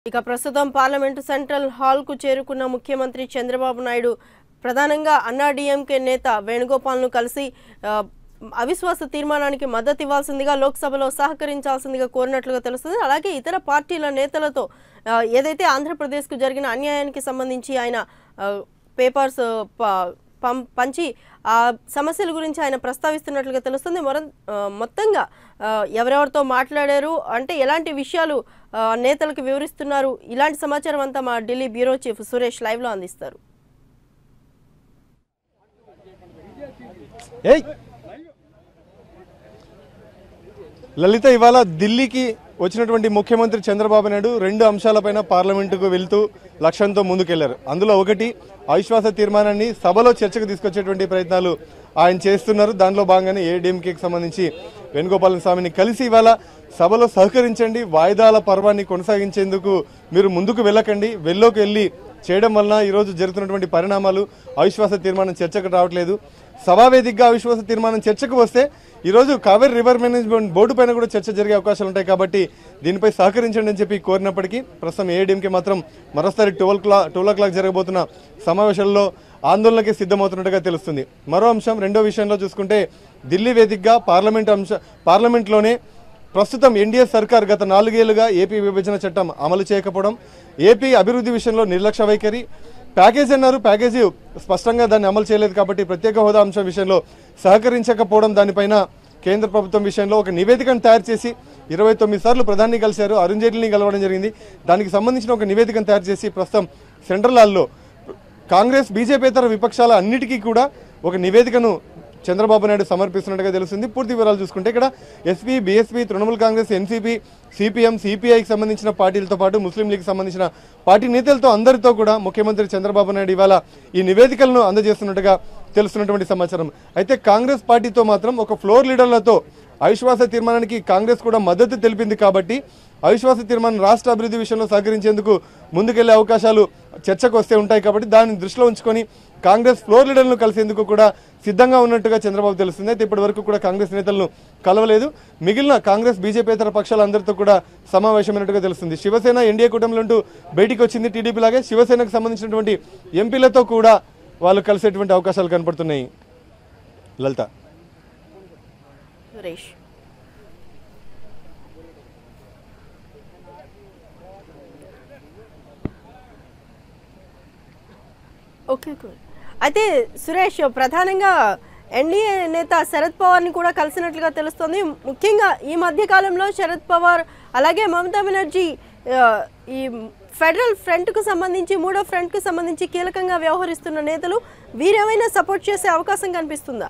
ఇక ప్రస్తుతం parliament central హాల్కు చేరుకున్న ముఖ్యమంత్రి చంద్రబాబు నాయుడు ప్రధానంగా అన్నా డిఎంకే నేత వేణుగోపాల్ను కలిసి ఆ, అవిశ్వాస తీర్మానానికి మద్దతు ఇవ్వాల్సిందిగా లోక్సభలో సహకరించాల్సిందిగా కోరినట్లుగా తెలుస్తుంది అలాగే ఇతర పార్టీల నేతలతో ఆ, ఏదైతే ఆంధ్రప్రదేశ్కు జరిగిన అన్యాయానికి సంబంధించి ఆయన ఆ, పేపర్స్ ప- పం- పంచి ఆ సమస్యల గురించి ఆయన ప్రస్తావిస్తున్నట్లుగా తెలుస్తుంది మొర ఆ, మొత్తంగా ఆ, ఎవరెవరితో మాట్లాడారు అంటే ఎలాంటి విషయాలు ఆ, నేతలకు వివరిస్తున్నారు ఇలాంటి సమాచారం అంతా మా ఢిల్లీ బ్యూరో చీఫ్ సురేష్ లైవ్లో అందిస్తారు ఏయ్ లలిత ఇవాళ ఢిల్లీకి వచ్చినటువంటి ముఖ్యమంత్రి చంద్రబాబు నాయుడు రెండు అంశాలపైన పార్లమెంటుకు వెళ్తూ లక్ష్యంతో ముందుకెళ్లారు అందులో ఒకటి అవిశ్వాస తీర్మానాన్ని సభలో చర్చకు తీసుకొచ్చేటువంటి ప్రయత్నాలు ఆయన చేస్తున్నారు దానిలో భాగంగానే ఏడీఎంకేకి సంబంధించి వేణుగోపాల స్వామిని కలిసి ఇవాళ సభలో సహకరించండి వాయిదాల పర్వాన్ని కొనసాగించేందుకు మీరు ముందుకు వెళ్ళకండి వెళ్ళోకి వెళ్ళి చేయడం వలన ఈరోజు జరుగుతున్నటువంటి పరిణామాలు అవిశ్వాస తీర్మానం చర్చకు రావట్లేదు సభావేదికగా అవిశ్వాస తీర్మానం చర్చకు వస్తే ఈరోజు కావేరీ రివర్ మేనేజ్మెంట్ బోర్డు పైన కూడా చర్చ జరిగే అవకాశాలు ఉంటాయి కాబట్టి దీనిపై సహకరించండి అని చెప్పి కోరినప్పటికీ ప్రస్తుతం ఏఐడిఎంకే మాత్రం మరోసారి twelve clock twelve o'clock జరగబోతున్న సమావేశాల్లో ఆందోళనకి సిద్ధమవుతున్నట్టుగా తెలుస్తుంది మరో అంశం రెండో విషయంలో చూసుకుంటే ఢిల్లీ వేదికగా పార్లమెంట్ అంశ పార్లమెంట్లోనే ప్రస్తుతం ఎన్డీఏ సర్కార్ గత నాలుగేళ్లుగా ఏపీ విభజన చట్టం అమలు చేయకపోవడం ఏపీ అభివృద్ధి విషయంలో నిర్లక్ష్య వైఖరి ప్యాకేజీ అన్నారు ప్యాకేజీ స్పష్టంగా దాన్ని అమలు చేయలేదు కాబట్టి ప్రత్యేక హోదా అంశం విషయంలో సహకరించకపోవడం దానిపైన కేంద్ర ప్రభుత్వం విషయంలో ఒక నివేదికను తయారు చేసి ఇరవై తొమ్మిది సార్లు ప్రధాని కలిశారు అరుణ్ జైట్లీని కలవడం జరిగింది దానికి సంబంధించిన ఒక నివేదికను తయారు చేసి ప్రస్తుతం సెంట్రల్ హాల్లో కాంగ్రెస్ బీజేపీతర విపక్షాల అన్నిటికీ కూడా ఒక నివేదికను చంద్రబాబు నాయుడు సమర్పిస్తున్నట్టుగా తెలుస్తుంది పూర్తి వివరాలు చూసుకుంటే ఇక్కడ ఎస్పీ బీఎస్పీ తృణమూల్ కాంగ్రెస్ ఎన్సీపీ సిపిఎం సిపిఐకి సంబంధించిన పార్టీలతో పాటు ముస్లిం లీగ్ సంబంధించిన పార్టీ నేతలతో అందరితో కూడా ముఖ్యమంత్రి చంద్రబాబు నాయుడు ఇవాళ ఈ నివేదికలను అందజేస్తున్నట్టుగా తెలుస్తున్నటువంటి సమాచారం అయితే కాంగ్రెస్ పార్టీతో మాత్రం ఒక ఫ్లోర్ లీడర్లతో అవిశ్వాస తీర్మానానికి కాంగ్రెస్ కూడా మద్దతు తెలిపింది కాబట్టి అవిశ్వాస తీర్మానం రాష్ట్ర అభివృద్ధి విషయంలో సహకరించేందుకు ముందుకెళ్లే అవకాశాలు చర్చకు వస్తే ఉంటాయి కాబట్టి దాన్ని దృష్టిలో ఉంచుకొని కాంగ్రెస్ ఫ్లోర్ లీడర్లను కలిసేందుకు కూడా సిద్ధంగా ఉన్నట్టుగా చంద్రబాబు తెలుస్తుంది అయితే ఇప్పటి వరకు కూడా కాంగ్రెస్ నేతలను కలవలేదు మిగిలిన కాంగ్రెస్ బీజేపీతర పక్షాలందరితో కూడా సమావేశమైనట్టుగా తెలుస్తుంది శివసేన ఎన్డీఏ కూటమిలో ఉంటూ బయటికి వచ్చింది టీడీపీ లాగే శివసేనకు సంబంధించినటువంటి ఎంపీలతో కూడా వాళ్ళు కలిసేటువంటి అవకాశాలు కనపడుతున్నాయి లలిత సురేష్ ఓకే ఓకే అయితే సురేష్ ప్రధానంగా ఎన్డీఏ నేత శరద్ పవార్ని కూడా కలిసినట్లుగా తెలుస్తోంది ముఖ్యంగా ఈ మధ్య కాలంలో శరద్ పవార్ అలాగే మమతా బెనర్జీ ఆ, ఈ ఫెడరల్ ఫ్రంట్కు సంబంధించి మూడో ఫ్రంట్కు సంబంధించి కీలకంగా వ్యవహరిస్తున్న నేతలు వీరేమైనా సపోర్ట్ చేసే అవకాశం కనిపిస్తుందా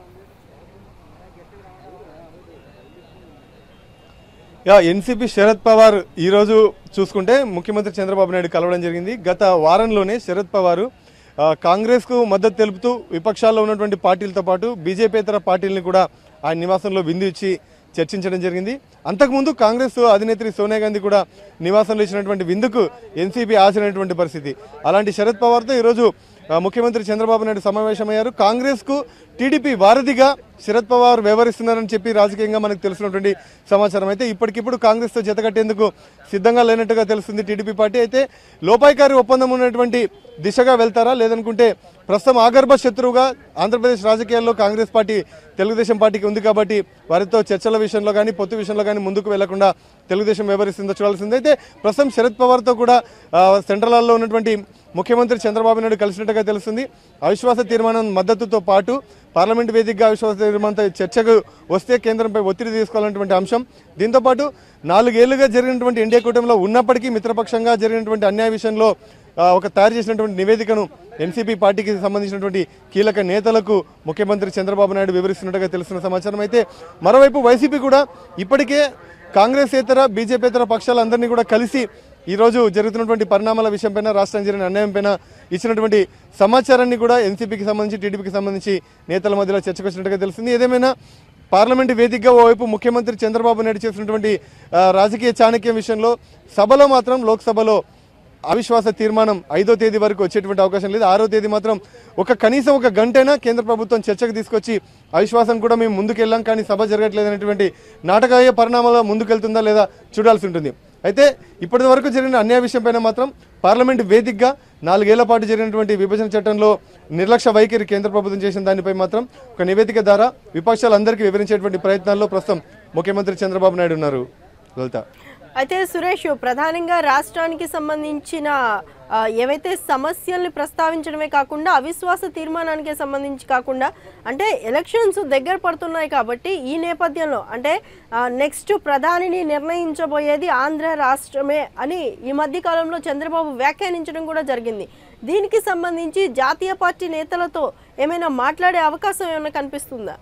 యా ఎన్సీపీ శరద్ పవార్ ఈరోజు చూసుకుంటే ముఖ్యమంత్రి చంద్రబాబు నాయుడు కలవడం జరిగింది గత వారంలోనే శరద్ పవారు ఆ, కాంగ్రెస్కు మద్దతు తెలుపుతూ విపక్షాల్లో ఉన్నటువంటి పార్టీలతో పాటు బీజేపీతర పార్టీలను కూడా ఆయన నివాసంలో విందు ఇచ్చి చర్చించడం జరిగింది అంతకుముందు కాంగ్రెస్ అధినేత్రి సోనియా గాంధీ కూడా నివాసంలో ఇచ్చినటువంటి విందుకు ఎన్సీపీ ఆశినటువంటి పరిస్థితి అలాంటి శరద్ పవార్తో ఈరోజు ఆ, ముఖ్యమంత్రి చంద్రబాబు నాయుడు సమావేశమయ్యారు కాంగ్రెస్కు టీడీపీ వారధిగా శరద్ పవార్ వ్యవహరిస్తున్నారని చెప్పి రాజకీయంగా మనకు తెలిసినటువంటి సమాచారం అయితే ఇప్పటికిప్పుడు కాంగ్రెస్తో జతకట్టేందుకు సిద్ధంగా లేనట్టుగా తెలుస్తుంది టీడీపీ పార్టీ అయితే లోపాయికారి ఒప్పందం ఉన్నటువంటి దిశగా వెళ్తారా లేదనుకుంటే ప్రస్తుతం ఆగర్భ శత్రువుగా ఆంధ్రప్రదేశ్ రాజకీయాల్లో కాంగ్రెస్ పార్టీ తెలుగుదేశం పార్టీకి ఉంది కాబట్టి వారితో చర్చల విషయంలో కానీ పొత్తు విషయంలో కానీ ముందుకు వెళ్లకుండా తెలుగుదేశం వ్యవహరిస్తుందో చూడాల్సింది అయితే ప్రస్తుతం శరద్ పవార్తో కూడా ఆ, సెంట్రల్ హాల్లో ఉన్నటువంటి ముఖ్యమంత్రి చంద్రబాబు నాయుడు కలిసినట్టుగా తెలుస్తుంది అవిశ్వాస తీర్మానం మద్దతుతో పాటు పార్లమెంట్ వేదికగా అవిశ్వాస తీర్మానంతో చర్చకు వస్తే కేంద్రంపై ఒత్తిడి తీసుకోవాలన్నటువంటి అంశం దీంతో పాటు నాలుగేళ్లుగా జరిగినటువంటి ఎన్డీఏ కూటమిలో ఉన్నప్పటికీ మిత్రపక్షంగా జరిగినటువంటి అన్యాయ విషయంలో ఆ, ఒక తయారు చేసినటువంటి నివేదికను ఎన్సీపీ పార్టీకి సంబంధించినటువంటి కీలక నేతలకు ముఖ్యమంత్రి చంద్రబాబు నాయుడు వివరిస్తున్నట్టుగా తెలుస్తున్న సమాచారం అయితే మరోవైపు వైసీపీ కూడా ఇప్పటికే కాంగ్రెస్ ఇతర బీజేపీతర పక్షాలందరినీ కూడా కలిసి ఈ రోజు జరుగుతున్నటువంటి పరిణామాల విషయంపైన రాష్ట్రం జరిగిన అన్యాయం పైన ఇచ్చినటువంటి సమాచారాన్ని కూడా ఎన్సీపీకి సంబంధించి టీడీపీకి సంబంధించి నేతల మధ్యలో చర్చకు వచ్చినట్టుగా తెలిసింది ఏదేమైనా పార్లమెంటు వేదికగా ఓవైపు ముఖ్యమంత్రి చంద్రబాబు నాయుడు చేసినటువంటి ఆ, రాజకీయ చాణక్యం విషయంలో సభలో మాత్రం లోక్సభలో అవిశ్వాస తీర్మానం ఐదో తేదీ వరకు వచ్చేటువంటి అవకాశం లేదు ఆరో తేదీ మాత్రం ఒక కనీసం ఒక గంటైనా కేంద్ర ప్రభుత్వం చర్చకు తీసుకొచ్చి అవిశ్వాసం కూడా మేము ముందుకెళ్ళాం కానీ సభ జరగట్లేదు అనేటువంటి నాటకాయ పరిణామాల ముందుకెళ్తుందా లేదా చూడాల్సి ఉంటుంది అయితే ఇప్పటి వరకు జరిగిన అన్యాయ విషయంపైన మాత్రం పార్లమెంట్ వేదికగా నాలుగేళ్ల పాటు జరిగినటువంటి విభజన చట్టంలో నిర్లక్ష్య వైఖరి కేంద్ర ప్రభుత్వం చేసిన దానిపై మాత్రం ఒక నివేదిక ద్వారా విపక్షాలందరికీ వివరించేటువంటి ప్రయత్నాల్లో ప్రస్తుతం ముఖ్యమంత్రి చంద్రబాబు నాయుడు ఉన్నారు లలిత అయితే సురేష్ ప్రధానంగా రాష్ట్రానికి సంబంధించిన ఆ, ఏవైతే సమస్యల్ని ప్రస్తావించడమే కాకుండా అవిశ్వాస తీర్మానానికి సంబంధించి కాకుండా అంటే ఎలక్షన్స్ దగ్గర పడుతున్నాయి కాబట్టి ఈ నేపథ్యంలో అంటే నెక్స్ట్ ప్రధానిని నిర్ణయించబోయేది ఆంధ్ర రాష్ట్రమే అని ఈ మధ్య కాలంలో చంద్రబాబు వ్యాఖ్యానించడం కూడా జరిగింది దీనికి సంబంధించి జాతీయ పార్టీ నేతలతో ఏమైనా మాట్లాడే అవకాశం ఏమైనా కనిపిస్తుందా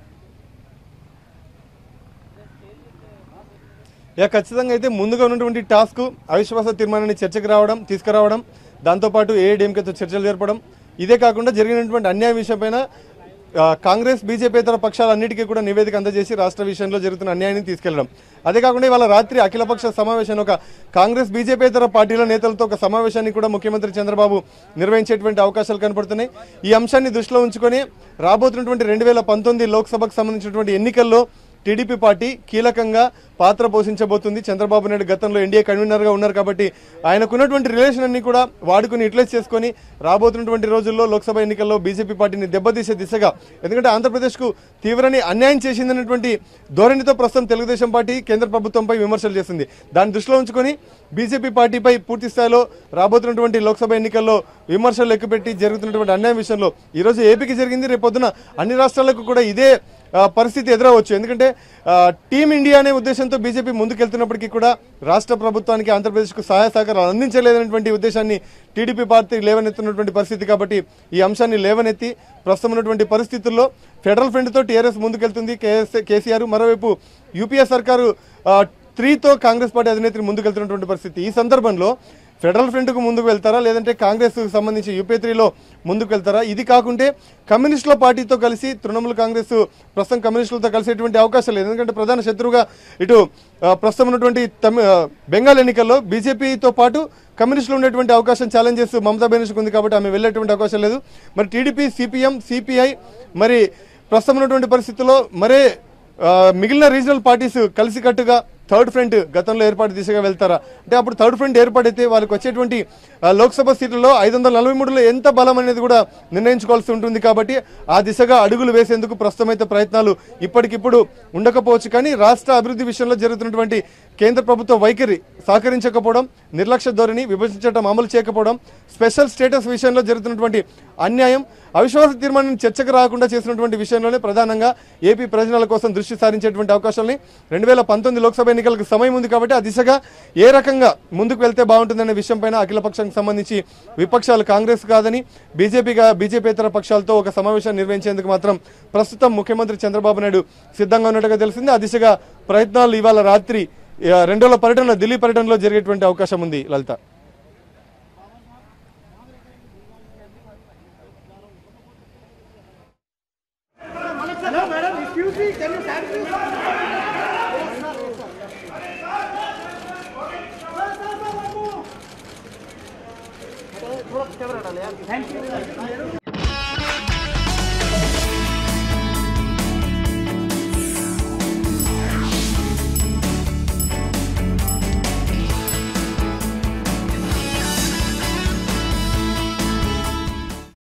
ఇక ఖచ్చితంగా అయితే ముందుగా ఉన్నటువంటి టాస్క్ అవిశ్వాస తీర్మానాన్ని చర్చకు రావడం తీసుకురావడం దాంతోపాటు ఏఐడిఎంకేతో చర్చలు జరపడం ఇదే కాకుండా జరిగినటువంటి అన్యాయ విషయంపైన ఆ, కాంగ్రెస్ బీజేపీతర పక్షాలన్నిటికీ కూడా నివేదిక అందజేసి రాష్ట్ర విషయంలో జరుగుతున్న అన్యాయాన్ని తీసుకెళ్లడం అదే కాకుండా ఇవాళ రాత్రి అఖిలపక్ష సమావేశాన్ని ఒక కాంగ్రెస్ బీజేపీతర పార్టీల నేతలతో ఒక సమావేశాన్ని కూడా ముఖ్యమంత్రి చంద్రబాబు నిర్వహించేటువంటి అవకాశాలు కనపడుతున్నాయి ఈ అంశాన్ని దృష్టిలో ఉంచుకొని రాబోతున్నటువంటి రెండు వేల పంతొమ్మిది లోక్సభకు సంబంధించినటువంటి ఎన్నికల్లో టీడీపీ పార్టీ కీలకంగా పాత్ర పోషించబోతుంది చంద్రబాబు నాయుడు గతంలో ఎన్డీఏ కన్వీనర్గా ఉన్నారు కాబట్టి ఆయనకున్నటువంటి రిలేషన్ అన్ని కూడా వాడుకుని యూటిలైజ్ చేసుకొని రాబోతున్నటువంటి రోజుల్లో లోక్సభ ఎన్నికల్లో బీజేపీ పార్టీని దెబ్బతీసే దిశగా ఎందుకంటే ఆంధ్రప్రదేశ్కు తీవ్రని అన్యాయం చేసిందన్నటువంటి ధోరణితో ప్రస్తుతం తెలుగుదేశం పార్టీ కేంద్ర ప్రభుత్వంపై విమర్శలు చేస్తుంది దాన్ని దృష్టిలో ఉంచుకొని బీజేపీ పార్టీపై పూర్తి స్థాయిలో రాబోతున్నటువంటి లోక్సభ ఎన్నికల్లో విమర్శలు ఎక్కుపెట్టి జరుగుతున్నటువంటి అన్యాయం విషయంలో ఈరోజు ఏపీకి జరిగింది రేపొద్దున అన్ని రాష్ట్రాలకు కూడా ఇదే ఆ, పరిస్థితి ఎదురవచ్చు ఎందుకంటే ఆ, టీమ్ ఇండియా అనే ఉద్దేశంతో బీజేపీ ముందుకెళ్తున్నప్పటికీ కూడా రాష్ట్ర ప్రభుత్వానికి ఆంధ్రప్రదేశ్కు సహాయ సహకారాలు అందించలేదనేటువంటి ఉద్దేశాన్ని టీడీపీ పార్టీ లేవనెత్తున్నటువంటి పరిస్థితి కాబట్టి ఈ అంశాన్ని లేవనెత్తి ప్రస్తుతం ఉన్నటువంటి పరిస్థితుల్లో ఫెడరల్ ఫ్రంట్తో టీఆర్ఎస్ ముందుకెళ్తుంది కేఎస్ కేసీఆర్ మరోవైపు యూపీఏ సర్కారు ఆ, త్రీతో కాంగ్రెస్ పార్టీ అధినేత్రి ముందుకెళ్తున్నటువంటి పరిస్థితి ఈ సందర్భంలో ఫెడరల్ ఫ్రంట్కు ముందుకు వెళ్తారా లేదంటే కాంగ్రెస్ సంబంధించి యూపీ త్రీలో ముందుకు వెళ్తారా ఇది కాకుంటే కమ్యూనిస్టుల పార్టీతో కలిసి తృణమూల్ కాంగ్రెస్ ప్రస్తుతం కమ్యూనిస్టులతో కలిసేటువంటి అవకాశం లేదు ఎందుకంటే ప్రధాన శత్రువుగా ఇటు ఆ, ప్రస్తుతం ఉన్నటువంటి తమి ఆ, బెంగాల్ ఎన్నికల్లో బీజేపీతో పాటు కమ్యూనిస్టులు ఉండేటువంటి అవకాశం ఛాలెంజ్ చేస్తూ మమతా బెనర్జీకి ఉంది కాబట్టి ఆమె వెళ్ళేటువంటి అవకాశం లేదు మరి టీడీపీ సిపిఎం సిపిఐ మరి ప్రస్తుతం ఉన్నటువంటి పరిస్థితుల్లో మరే ఆ, మిగిలిన రీజనల్ పార్టీస్ కలిసికట్టుగా థర్డ్ ఫ్రంట్ గతంలో ఏర్పాటు దిశగా వెళ్తారా అంటే అప్పుడు థర్డ్ ఫ్రంట్ ఏర్పడితే వాళ్ళకి వచ్చేటువంటి ఆ, లోక్సభ సీట్లలో ఐదు వందల నలభై మూడులో ఎంత బలం అనేది కూడా నిర్ణయించుకోవాల్సి ఉంటుంది కాబట్టి ఆ దిశగా అడుగులు వేసేందుకు ప్రస్తుతం అయితే ప్రయత్నాలు ఇప్పటికిప్పుడు ఉండకపోవచ్చు కానీ రాష్ట్ర అభివృద్ధి విషయంలో జరుగుతున్నటువంటి కేంద్ర ప్రభుత్వ వైఖరి సహకరించకపోవడం నిర్లక్ష్య ధోరణి విభజన చట్టం అమలు చేయకపోవడం స్పెషల్ స్టేటస్ విషయంలో జరుగుతున్నటువంటి అన్యాయం అవిశ్వాస తీర్మానం చర్చకు రాకుండా చేసినటువంటి విషయంలోనే ప్రధానంగా ఏపీ ప్రయోజనాల కోసం దృష్టి సారించేటువంటి అవకాశాలని రెండు వేల పంతొమ్మిది లోక్సభ ఎన్నికలకు సమయం ఉంది కాబట్టి ఆ దిశగా ఏ రకంగా ముందుకు వెళ్తే బాగుంటుందనే విషయంపైన అఖిలపక్షానికి సంబంధించి విపక్షాలు కాంగ్రెస్ కాదని బీజేపీగా బీజేపీతర పక్షాలతో ఒక సమావేశాన్ని నిర్వహించేందుకు మాత్రం ప్రస్తుతం ముఖ్యమంత్రి చంద్రబాబు నాయుడు సిద్ధంగా ఉన్నట్టుగా తెలిసింది ఆ దిశగా ప్రయత్నాలు ఇవాళ రాత్రి ఆ, రెండో పర్యటన ఢిల్లీ పర్యటనలో జరిగేటువంటి అవకాశం ఉంది లలిత Hello, madam. Excuse me. Can you stand please? Thank you.